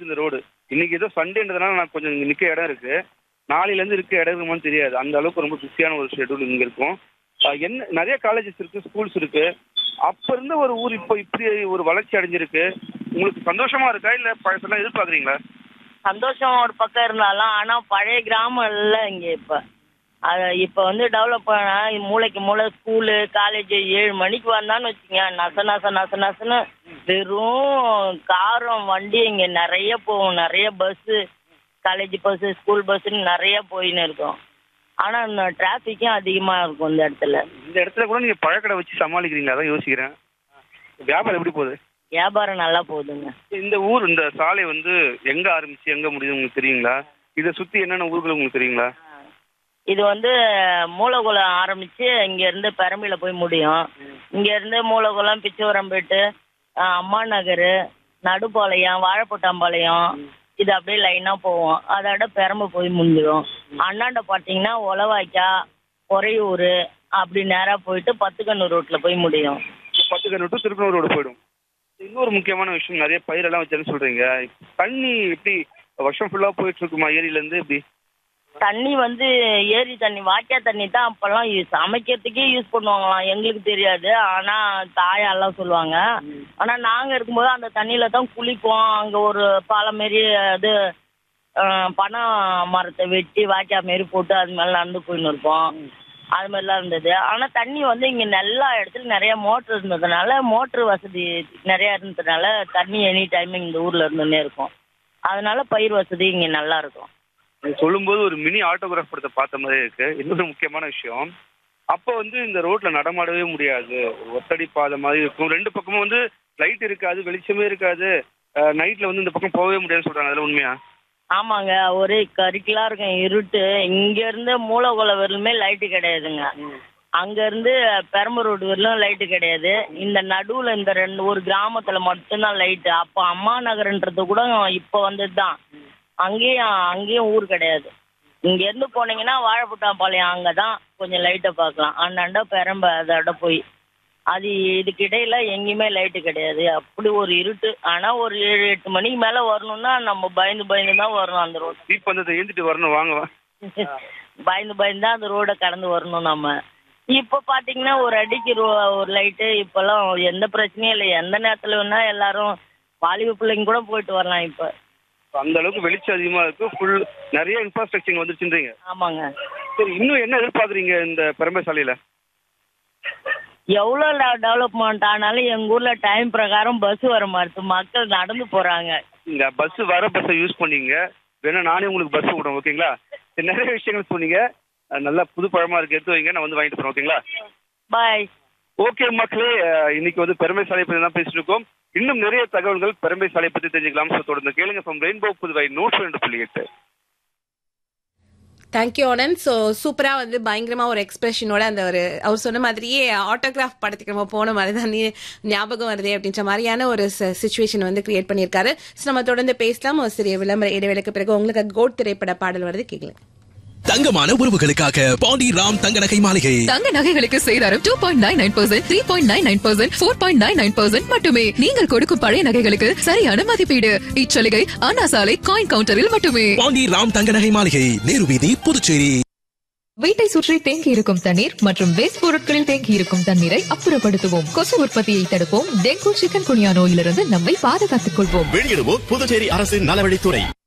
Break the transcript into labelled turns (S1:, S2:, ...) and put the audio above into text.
S1: இருக்கு இந்த ரோடு இன்னைக்கு ஏதோ சண்டேன்றதுனால நான் கொஞ்சம் இங்க நிக்க இடம் இருக்கு நாளையில இருந்து இருக்க இடம் இருக்குமான்னு தெரியாது அந்த அளவுக்கு ரொம்ப பிஸியான ஒரு ஷெட்யூல் இங்க இருக்கும் அஹ் என்ன நிறைய காலேஜஸ் இருக்கு ஸ்கூல்ஸ் இருக்கு அப்ப இருந்த ஒரு ஊர் இப்போ இப்படி ஒரு வளர்ச்சி அடைஞ்சிருக்கு உங்களுக்கு சந்தோஷமா இருக்கா இல்ல பழசெல்லாம் எதிர்பார்க்குறீங்களா
S2: சந்தோஷம் ஒரு பக்கம் இருந்தாலும் ஆனா பழைய கிராமம் இல்லை இங்க இப்ப அது இப்ப வந்து டெவலப் பண்ணா மூளைக்கு மூளை ஸ்கூலு காலேஜ் ஏழு மணிக்கு வந்தான்னு வச்சுங்க நச நச நச நசன்னு வெறும் காரம் வண்டி இங்க நிறைய போகும் நிறைய பஸ்ஸு காலேஜ் பஸ்ஸு ஸ்கூல் பஸ்ஸுன்னு நிறைய போயின்னு இருக்கும் ஆனா இந்த டிராஃபிக்கும் அதிகமா இருக்கும் இந்த இடத்துல
S1: இந்த இடத்துல கூட நீங்க பழக்கடை வச்சு சமாளிக்கிறீங்களா அதான் யோசிக்கிறேன் வியாபாரம் எப்படி போகுது
S2: வியாபாரம் நல்லா போகுதுங்க
S1: இந்த ஊர் இந்த சாலை வந்து எங்க ஆரம்பிச்சு எங்க முடியுது உங்களுக்கு தெரியுங்களா இதை சுத்தி என்னென்ன ஊர்கள் உங்களுக்கு தெரியுங்களா
S2: இது வந்து மூலகுளம் ஆரம்பிச்சு இங்க இருந்து பெரம்பில போய் முடியும் இங்க இருந்து மூலகுளம் பிச்சவரம்பேட்டு ஆஹ் அம்மா நகர் நடுப்பாளையம் வாழைப்பட்டாம்பாளையம் இது அப்படியே லைனா போவோம் அதோட பெரம்பு போய் முடிஞ்சிடும் அண்ணாண்ட பார்த்தீங்கன்னா உளவாய்க்கா பொறையூர் அப்படி நேரா போயிட்டு பத்துக்கண்ணூர் ரோட்ல போய் முடியும்
S1: பத்து கரு டு திருப்பூர் ரோடு போயிடும் இன்னொரு முக்கியமான விஷயம் நிறைய பயிரெல்லாம் வச்சுன்னு சொல்றீங்க தண்ணி எப்படி வருஷம் ஃபுல்லா போயிட்டு இருக்குமா ஏரியில இருந்து எப்படி
S2: தண்ணி வந்து ஏரி தண்ணி வாய்க்கா தண்ணி தான் அப்போல்லாம் யூஸ் சமைக்கிறதுக்கே யூஸ் பண்ணுவாங்களாம் எங்களுக்கு தெரியாது ஆனால் தாயாலாம் சொல்லுவாங்க ஆனால் நாங்கள் இருக்கும்போது அந்த தண்ணியில் தான் குளிப்போம் அங்கே ஒரு பாலம் மாரி அது அஹ், பனை மரத்தை வெட்டி வாய்க்கா மாரி போட்டு அது மேலே நடந்து போயின்னு இருப்போம் அது மாதிரிலாம் இருந்தது ஆனால் தண்ணி வந்து இங்கே எல்லா இடத்துலையும் நிறைய மோட்ரு இருந்ததுனால மோட்ரு வசதி நிறையா இருந்ததுனால தண்ணி எனி டைம் இந்த ஊரில் இருந்துன்னே இருக்கும் அதனால பயிர் வசதி இங்கே நல்லா இருக்கும்
S1: நீங்க சொல்லும்போது ஒரு மினி ஆட்டோகிராஃப் படத்தை பார்த்த மாதிரி இருக்கு இன்னொரு முக்கியமான விஷயம் அப்போ வந்து இந்த ரோட்ல நடமாடவே முடியாது ஒரு ஒத்தடி பாதை மாதிரி இருக்கும் ரெண்டு பக்கமும் வந்து லைட் இருக்காது வெளிச்சமே இருக்காது நைட்ல வந்து இந்த பக்கம் போகவே முடியாதுன்னு சொல்றாங்க அதெல்லாம் உண்மையா
S2: ஆமாங்க ஒரே கரிக்கலா இருக்கும் இருட்டு இங்க இருந்து மூலகுளம் வரலுமே லைட்டு கிடையாதுங்க அங்க இருந்து பெரம்பு ரோடு வரலும் லைட்டு கிடையாது இந்த நடுவுல இந்த ரெண்டு ஒரு கிராமத்துல மட்டும்தான் லைட்டு அப்போ அம்மா நகர்ன்றது கூட இப்போ வந்தது தான் அங்கேயும் அங்கேயும் ஊர் கிடையாது இங்க இருந்து போனீங்கன்னா வாழைப்புட்டாம்பாளையம் அங்கே தான் கொஞ்சம் லைட்டை பார்க்கலாம் அண்ணாண்ட பெரம்பு அதோட போய் அது இதுக்கு இடையில எங்கேயுமே லைட்டு கிடையாது அப்படி ஒரு இருட்டு ஆனா ஒரு ஏழு எட்டு மணிக்கு மேல வரணும்னா நம்ம பயந்து பயந்து தான் வரணும் அந்த ரோடு
S1: தீப் பந்தத்தை ஏந்திட்டு வரணும் வாங்க வா.
S2: பயந்து பயந்து தான் அந்த ரோடை கடந்து வரணும் நம்ம இப்போ பாத்தீங்கன்னா ஒரு அடிக்கு ரோ ஒரு லைட்டு இப்போல்லாம் எந்த பிரச்சனையும் இல்லை எந்த நேரத்துல வேணா எல்லாரும் வாலிப பிள்ளைங்க கூட போயிட்டு வரலாம் இப்போ
S1: அந்த அளவுக்கு வெளிச்சம் அதிகமா இருக்கு ஃபுல் நிறைய இன்ஃப்ராஸ்ட்ரக்சர் வந்துருச்சுன்றீங்க
S2: ஆமாங்க
S1: சரி இன்னும் என்ன எதிர்பார்க்குறீங்க இந்த பெரம்பை சாலையில
S2: எவ்வளோ டெவலப்மெண்ட் ஆனாலும் எங்க ஊர்ல டைம் பிரகாரம் பஸ் வர மாட்டுது மக்கள் நடந்து போறாங்க
S1: இங்க பஸ் வர பஸ்ஸை யூஸ் பண்ணீங்க வேணா நானே உங்களுக்கு பஸ் விடுறேன் ஓகேங்களா சரி, நிறைய விஷயங்கள் சொன்னீங்க அஹ் நல்லா புது பழமா இருக்கு எடுத்து வைங்க நான் வந்து வாங்கிட்டு போறேன் ஓகேங்களா
S2: பாய்
S1: ஓகே மக்களே அஹ் இன்னைக்கு வந்து பெருமை சாலை பத்தி தான் பேசிட்டு இருக்கோம் இன்னும் நிறைய தகவல்கள் பெருமை சாலை பத்தி தெரிஞ்சுக்கலாம் ஸோ தொடர்ந்து கேளுங்க ஃப்ரம் ரெயின்போ புதுவை நூற்றி ரெண்டு புள்ளி எட்டு
S3: தேங்க்யூ ஆனந்த் ஸோ சூப்பராக வந்து பயங்கரமாக ஒரு எக்ஸ்பிரஷனோட அந்த ஒரு அவர் சொன்ன மாதிரியே ஆட்டோகிராஃப் படத்துக்கு நம்ம போன மாதிரி தான் நீ- ஞாபகம் வருதே அப்படின்ற மாதிரியான ஒரு சுச்சுவேஷன் வந்து கிரியேட் பண்ணியிருக்காரு ஸோ நம்ம தொடர்ந்து பேசலாம் ஒரு சிறிய விளம்பர இடைவேளைக்கு பிறகு உங்களுக்கு கோட் திரைப்பட பாடல் வருது கேட்கலாம்
S4: தங்கமான உறவுகளுக்காக பாண்டி ராம் தங்க நகை மாளிகை
S5: தங்க நகைகளுக்கு சேதாரம் two point nine nine percent three point nine nine percent four point nine nine percent மட்டுமே நீங்கள் கொடுக்கும் பழைய நகைகளுக்கு சரியான மதிப்பீடு இச்சலுகை அண்ணா சாலை காயின் கவுண்டரில் மட்டுமே
S4: பாண்டி ராம் தங்க நகை மாளிகை நேரு வீதி புதுச்சேரி
S5: வீட்டை சுற்றி தேங்கி இருக்கும் தண்ணீர் மற்றும் வேஸ்ட் பொருட்களில் தேங்கி இருக்கும் தண்ணீரை அப்புறப்படுத்துவோம் கொசு உற்பத்தியை தடுப்போம் டெங்கு சிக்கன் குனியா நோயிலிருந்து நம்மை பாதுகாத்துக் கொள்வோம்
S6: வெளியிடுவோம் புதுச்சேரி அரசின் நலவழித்துறை